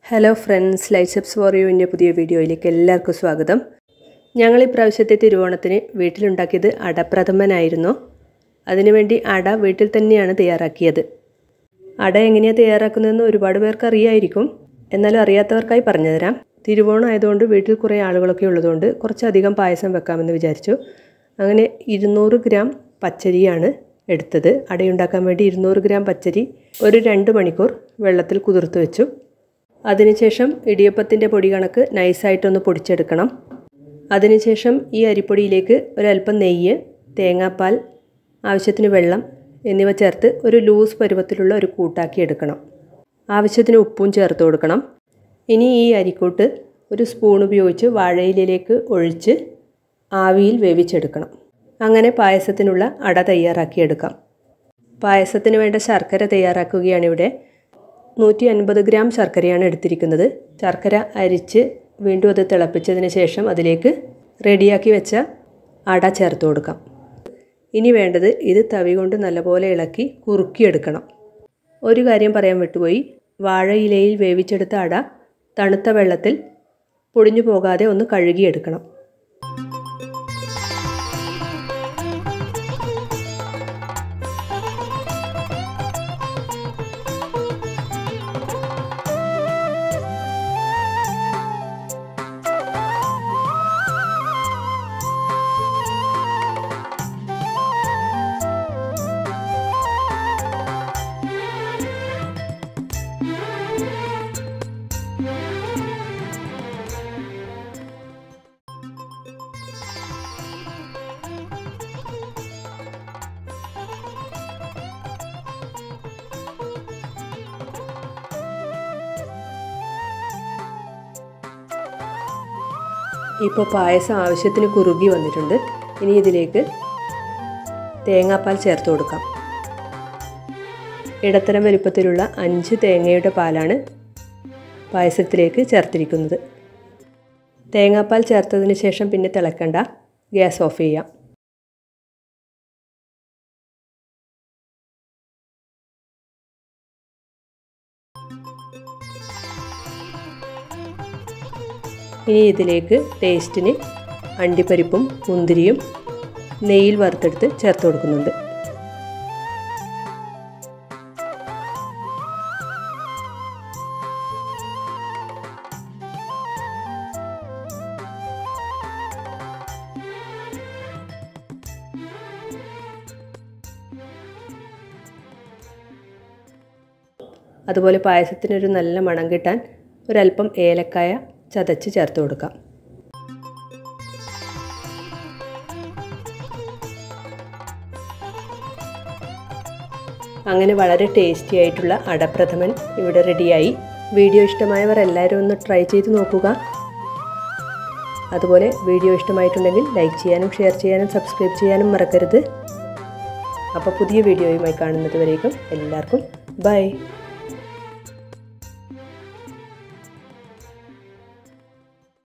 hello friends ലൈറ്റ്സപ്സ് four യുവിൻ്റെ പുതിയ വീഡിയോയിലേക്ക് എല്ലാവർക്കും സ്വാഗതം ഞങ്ങൾ ഈ പ്രാവശ്യത്തെ തിരുവോണത്തിന് വീട്ടിലുണ്ടാക്കിയത് അടപ്രഥമനായിരുന്നു അതിനുവേണ്ടി അട വീട്ടിൽ തന്നെയാണ് തയ്യാറാക്കിയത് അട എങ്ങനെയാണ് തയ്യാറാക്കുന്നതെന്ന് ഒരുപാട് പേർക്ക് അറിയായിരിക്കും എന്നാലും അറിയാത്തവർക്കായി പറഞ്ഞുതരാം തിരുവോണം ആയതുകൊണ്ട് വീട്ടിൽ കുറേ ആളുകളൊക്കെ ഉള്ളതുകൊണ്ട് കുറച്ചധികം പായസം വെക്കാമെന്ന് വിചാരിച്ചു അങ്ങനെ ഇരുന്നൂറ് ഗ്രാം പച്ചരിയാണ് എടുത്തത് അടയുണ്ടാക്കാൻ വേണ്ടി ഇരുന്നൂറ് ഗ്രാം പച്ചരി ഒരു രണ്ട് മണിക്കൂർ വെള്ളത്തിൽ കുതിർത്ത് വെച്ചു അതിനുശേഷം ഇടിയപ്പത്തിൻ്റെ പൊടി കണക്ക് നൈസായിട്ടൊന്ന് പൊടിച്ചെടുക്കണം അതിനുശേഷം ഈ അരിപ്പൊടിയിലേക്ക് ഒരല്പം നെയ്യ് തേങ്ങാപ്പാൽ ആവശ്യത്തിന് വെള്ളം എന്നിവ ചേർത്ത് ഒരു ലൂസ് പരുവത്തിലുള്ള ഒരു കൂട്ടാക്കി എടുക്കണം ആവശ്യത്തിന് ഉപ്പും ചേർത്ത് കൊടുക്കണം ഇനി ഈ അരിക്കൂട്ട് ഒരു സ്പൂൺ ഉപയോഗിച്ച് വാഴയിലേക്ക് ഒഴിച്ച് ആവിയിൽ വേവിച്ചെടുക്കണം അങ്ങനെ പായസത്തിനുള്ള അട തയ്യാറാക്കിയെടുക്കാം പായസത്തിന് വേണ്ട ശർക്കര തയ്യാറാക്കുകയാണ് ഇവിടെ നൂറ്റി അൻപത് ഗ്രാം ശർക്കരയാണ് എടുത്തിരിക്കുന്നത് ശർക്കര അരിച്ച് വീണ്ടും അത് തിളപ്പിച്ചതിന് ശേഷം അതിലേക്ക് റെഡിയാക്കി വെച്ച അട ചേർത്ത് കൊടുക്കാം ഇനി വേണ്ടത് ഇത് തവി കൊണ്ട് നല്ലപോലെ ഇളക്കി കുറുക്കിയെടുക്കണം ഒരു കാര്യം പറയാൻ വിട്ടുപോയി വാഴയിലയിൽ വേവിച്ചെടുത്ത അട തണുത്ത വെള്ളത്തിൽ പൊടിഞ്ഞു പോകാതെ ഒന്ന് കഴുകിയെടുക്കണം ഇപ്പോൾ പായസം ആവശ്യത്തിന് കുറുകി വന്നിട്ടുണ്ട് ഇനി ഇതിലേക്ക് തേങ്ങാപ്പാൽ ചേർത്ത് കൊടുക്കാം ഇടത്തരം വലുപ്പത്തിലുള്ള അഞ്ച് തേങ്ങയുടെ പാലാണ് പായസത്തിലേക്ക് ചേർത്തിരിക്കുന്നത് തേങ്ങാപ്പാൽ ചേർത്തതിന് ശേഷം പിന്നെ തിളക്കണ്ട ഗ്യാസ് ഓഫ് ചെയ്യാം ഇനി ഇതിലേക്ക് ടേസ്റ്റിന് അണ്ടിപ്പരിപ്പും മുന്തിരിയും നെയ്യിൽ വറുത്തെടുത്ത് ചേർത്ത് കൊടുക്കുന്നുണ്ട് അതുപോലെ പായസത്തിനൊരു നല്ല മണം കിട്ടാൻ ഒരല്പം ഏലക്കായ ചതച്ച് ചേർത്ത് കൊടുക്കാം അങ്ങനെ വളരെ ടേസ്റ്റി ആയിട്ടുള്ള അടപ്രഥമൻ ഇവിടെ റെഡിയായി വീഡിയോ ഇഷ്ടമായവർ എല്ലാവരും ഒന്ന് ട്രൈ ചെയ്ത് നോക്കുക അതുപോലെ വീഡിയോ ഇഷ്ടമായിട്ടുണ്ടെങ്കിൽ ലൈക്ക് ചെയ്യാനും ഷെയർ ചെയ്യാനും സബ്സ്ക്രൈബ് ചെയ്യാനും മറക്കരുത് അപ്പോൾ പുതിയ വീഡിയോയുമായി കാണുന്നത് വരേക്കും എല്ലാവർക്കും ബൈ